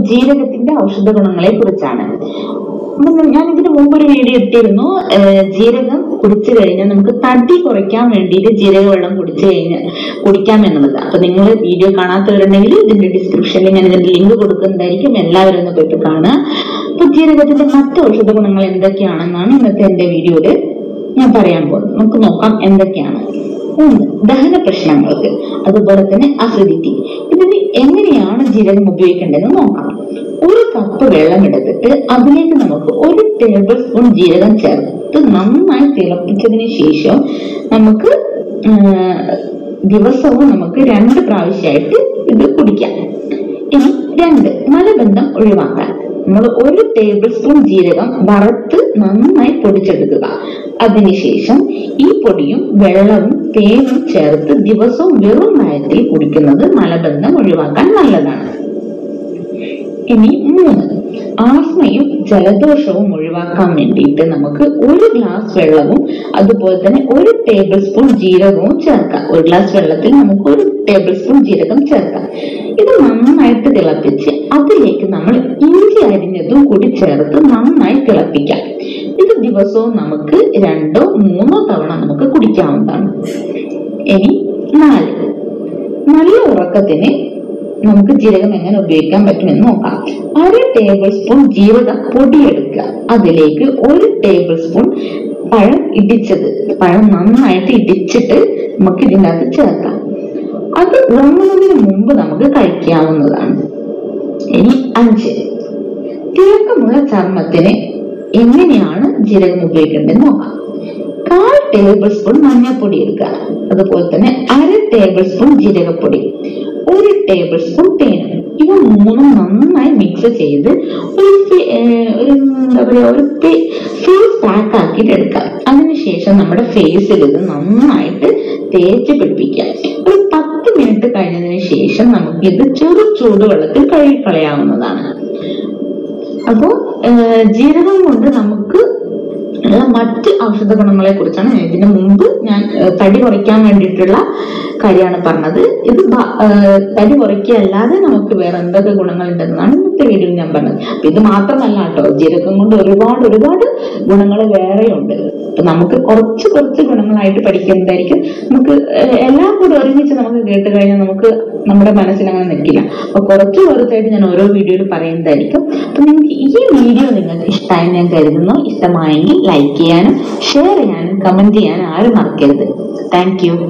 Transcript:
ജീരകത്തിന്റെ ഔഷധ ഗുണങ്ങളെ കുറിച്ചാണ് അപ്പം ഞാൻ ഇതിന് മുമ്പ് ഒരു വീഡിയോ ഇട്ടിരുന്നു ഏഹ് ജീരകം കുടിച്ചു കഴിഞ്ഞാൽ നമുക്ക് തടി കുറയ്ക്കാൻ വേണ്ടിയിട്ട് ജീരക വെള്ളം കുടിച്ചു കഴിഞ്ഞാൽ കുടിക്കാം എന്നുള്ളത് അപ്പൊ നിങ്ങൾ വീഡിയോ കാണാത്തവരുണ്ടെങ്കിൽ ഇതിന്റെ ഡിസ്ക്രിപ്ഷനിൽ ഞാൻ ഇതിന്റെ ലിങ്ക് കൊടുക്കുന്നതായിരിക്കും എല്ലാവരും ഒന്ന് പോയിട്ട് കാണുക അപ്പൊ ജീരകത്തിന്റെ മറ്റ് ഔഷധ ഗുണങ്ങൾ എന്തൊക്കെയാണെന്നാണ് ഇന്നത്തെ എന്റെ വീഡിയോയില് ഞാൻ പറയാൻ പോകുന്നത് നമുക്ക് നോക്കാം എന്തൊക്കെയാണ് ഒന്ന് ദഹന പ്രശ്നങ്ങൾക്ക് അതുപോലെ തന്നെ അസിഡിറ്റി ഇതിന് എങ്ങനെയാണ് ജീരകം ഉപയോഗിക്കേണ്ടതെന്ന് നോക്കാം ഒരു കപ്പ് വെള്ളം എടുത്തിട്ട് അതിലേക്ക് നമുക്ക് ഒരു ടേബിൾ സ്പൂൺ ജീരകം ചേർത്ത് നന്നായി തിളപ്പിച്ചതിന് ശേഷം നമുക്ക് ആ, ദിവസവും നമുക്ക് രണ്ട് പ്രാവശ്യമായിട്ട് ഇത് കുടിക്കാം ഇനി രണ്ട് മലബന്ധം ഒഴിവാക്കാൻ നമ്മൾ ഒരു ടേബിൾ സ്പൂൺ ജീരകം വറുത്ത് നന്നായി പൊടിച്ചെടുക്കുക അതിനുശേഷം ഈ പൊടിയും വെള്ളവും തേനും ചേർത്ത് ദിവസവും വെറും വയറ്റിൽ കുടിക്കുന്നത് മലബന്ധം ഒഴിവാക്കാൻ നല്ലതാണ് ഇനി മൂന്ന് ആസ്മയും ജലദോഷവും ഒഴിവാക്കാൻ വേണ്ടിയിട്ട് നമുക്ക് ഒരു ഗ്ലാസ് വെള്ളവും അതുപോലെ തന്നെ ഒരു ടേബിൾ സ്പൂൺ ജീരകവും ചേർക്കാം ഒരു ഗ്ലാസ് വെള്ളത്തിൽ നമുക്ക് ഒരു ടേബിൾ സ്പൂൺ ജീരകം ചേർക്കാം ഇത് നന്നായിട്ട് തിളപ്പിച്ച് അതിലേക്ക് നമ്മൾ ഇഞ്ചി അരിഞ്ഞതും കൂടി ചേർത്ത് നന്നായി തിളപ്പിക്കാം ഇത് ദിവസവും നമുക്ക് രണ്ടോ മൂന്നോ തവണ നമുക്ക് കുടിക്കാവുന്നതാണ് ഇനി നാല് നല്ല ഉറക്കത്തിന് നമുക്ക് ജീരകം എങ്ങനെ ഉപയോഗിക്കാൻ പറ്റുമെന്ന് നോക്കാം അര ടേബിൾ സ്പൂൺ ജീരക പൊടിയെടുക്കുക അതിലേക്ക് ഒരു ടേബിൾ സ്പൂൺ പഴം ഇടിച്ചത് പഴം നന്നായിട്ട് ഇടിച്ചിട്ട് നമുക്ക് ഇതിൻ്റെ അകത്ത് ചേർക്കാം അത് ഉറങ്ങുന്നതിന് മുമ്പ് നമുക്ക് കഴിക്കാവുന്നതാണ് ഇനി അഞ്ച് തിളക്കമുള്ള ചർമ്മത്തിന് എങ്ങനെയാണ് ജീരകം ഉപയോഗിക്കേണ്ടതെന്ന് നോക്കാം കാൽ ടേബിൾ സ്പൂൺ മഞ്ഞൾപ്പൊടി എടുക്കുക അതുപോലെ തന്നെ അര ടേബിൾ സ്പൂൺ ജീരകപ്പൊടി ഒരു ടേബിൾ സ്പൂൺ തേൻ ഇവ മൂന്നും നന്നായി മിക്സ് ചെയ്ത് ഒരു ഫേ- ഏർ ഒരു എന്താ പറയാ ഒരു ഫേസ് പാക്ക് ആക്കിയിട്ട് എടുക്കാം അതിനുശേഷം നമ്മുടെ ഫേസിൽ ഇത് നന്നായിട്ട് തേച്ച് പിടിപ്പിക്കാം ഒരു പത്ത് മിനിറ്റ് കഴിഞ്ഞതിന് ശേഷം നമുക്ക് ഇത് ചെറു ചൂടുവെള്ളത്തിൽ കഴുകിക്കളയാവുന്നതാണ് അപ്പോൾ ജീരകം കൊണ്ട് നമുക്ക് ഉള്ള മറ്റ് ഔഷധ ഗുണങ്ങളെ കുറിച്ചാണ് ഞാൻ ഇതിനു മുമ്പ് ഞാൻ ഏഹ്, തടി കുറയ്ക്കാൻ വേണ്ടിയിട്ടുള്ള കാര്യമാണ് പറഞ്ഞത് ഇത് ബ- ഏഹ്, തടി കുറയ്ക്കുകയല്ലാതെ നമുക്ക് വേറെ എന്തൊക്കെ ഗുണങ്ങളുണ്ടെന്നാണ് ഇന്നത്തെ വീഡിയോയിൽ ഞാൻ പറഞ്ഞത് അപ്പൊ ഇത് മാത്രമല്ല കേട്ടോ ജീരകം കൊണ്ട് ഒരുപാട് ഒരുപാട് ഗുണങ്ങൾ വേറെയുണ്ട് അപ്പൊ നമുക്ക് കുറച്ച് കുറച്ച് ഗുണങ്ങളായിട്ട് പഠിക്കുന്നതായിരിക്കും നമുക്ക് ഏഹ്, എല്ലാം കൂടി ഒരുമിച്ച് നമുക്ക് കേട്ട് കഴിഞ്ഞാൽ നമുക്ക് നമ്മുടെ മനസ്സിൽ അങ്ങനെ നിൽക്കില്ല അപ്പൊ കുറച്ച് കുറച്ചായിട്ട് ഞാൻ ഓരോ വീഡിയോയിൽ പറയുന്നതായിരിക്കും അപ്പൊ നിങ്ങൾക്ക് ഈ വീഡിയോ നിങ്ങൾക്ക് ഇഷ്ടമായി ഞാൻ കരുതുന്നു ഇഷ്ടമായെങ്കിൽ ലൈക്ക് ചെയ്യാനും ഷെയർ ചെയ്യാനും കമന്റ് ചെയ്യാനും ആരും മറക്കരുത് താങ്ക് യു